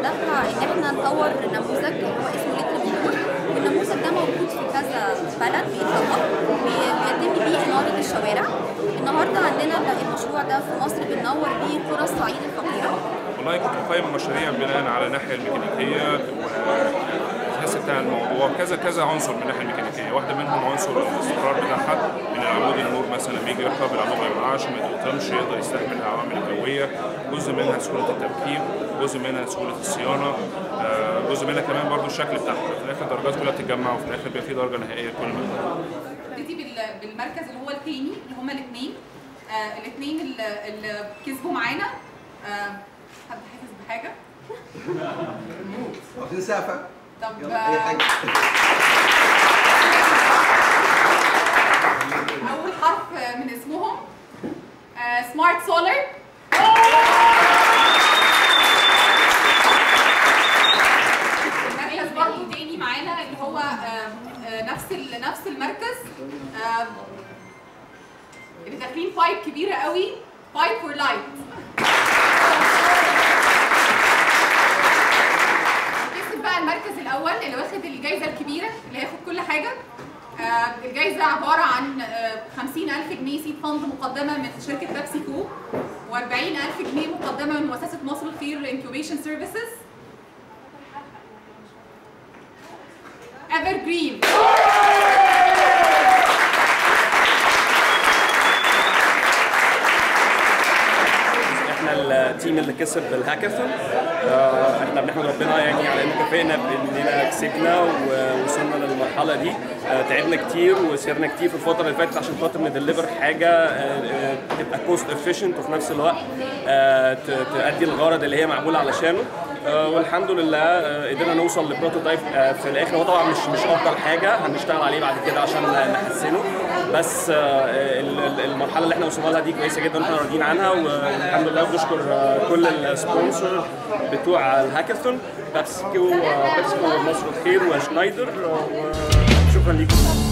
هدفها ان احنا نطور نموذج اللي هو اسمه لتر بيور والنموذج ده موجود في كذا بلد بيطبق بي- بيتم بيه اناره الشوارع النهارده عندنا المشروع ده في مصر بننور بيه قرى الصعيد الفقيره والله كنت بقيم المشاريع بناء على الناحيه الميكانيكيه والاساس بتاع الموضوع كذا كذا عنصر من الناحيه الميكانيكيه واحده منهم عنصر الاستقرار بتاعها ان العمود النور مثلا لما يجي يركب العمود ما يوقعش ما يتقطمش يقدر يستحمل العوامل الجويه جزء منها سهوله التركيب جزء منها سهوله الصيانه آه، جزء منها كمان برضو الشكل بتاعها في الاخر الدرجات كلها بتتجمع وفي الاخر بيبقى في درجه نهائيه لكل مبنى نبتدي بال- بالمركز اللي هو التاني اللي هما الاثنين آه الاثنين اللي, اللي كسبوا معانا آه حد حاسس بحاجه عاوزين سقفة طب يلا اي آه حاجة اول حرف من اسمهم سمارت سولار المركز برضه تاني معانا اللي هو آه، آه، نفس ال- نفس المركز آه، اللي داخلين بايب كبيره قوي بايب فور لايت كسب بقى المركز الاول اللي واخد الجائزه الكبيره اللي هياخد كل حاجه آه، الجائزه عباره عن آه، 50000 جنيه سيد فند مقدمه من شركه بيبسي كو و40000 جنيه مقدمه من مؤسسه مصر الخير لانكيوبيشن سيرفيسز ايفر جرين احنا التيم اللي كسب الهاكاثون آه، احنا بنحمد ربنا يعني على انه كافئنا باننا كسبنا ووصلنا للمرحله دي آه، تعبنا كتير وسيرنا كتير في الفتره اللي فاتت عشان خاطر ندليفر حاجه آه، آه، تبقى كوست افيشنت وفي نفس الوقت آه، ت- تأدي الغرض اللي هي معموله علشانه آه، والحمد لله آه، قدرنا نوصل لبروتوتايب آه، في الاخر هو طبعا مش مش افضل حاجه هنشتغل عليه بعد كده عشان نحسنه بس آه، ال- ال- المرحله اللي احنا وصلنا لها دي كويسه جدا واحنا راضيين عنها والحمد لله بنشكر آه، كل السبونسر بتوع الهاكاثون بيبسكو آه، بيبسكو مصر الخير وشنايدر آه، وشكرا ليكم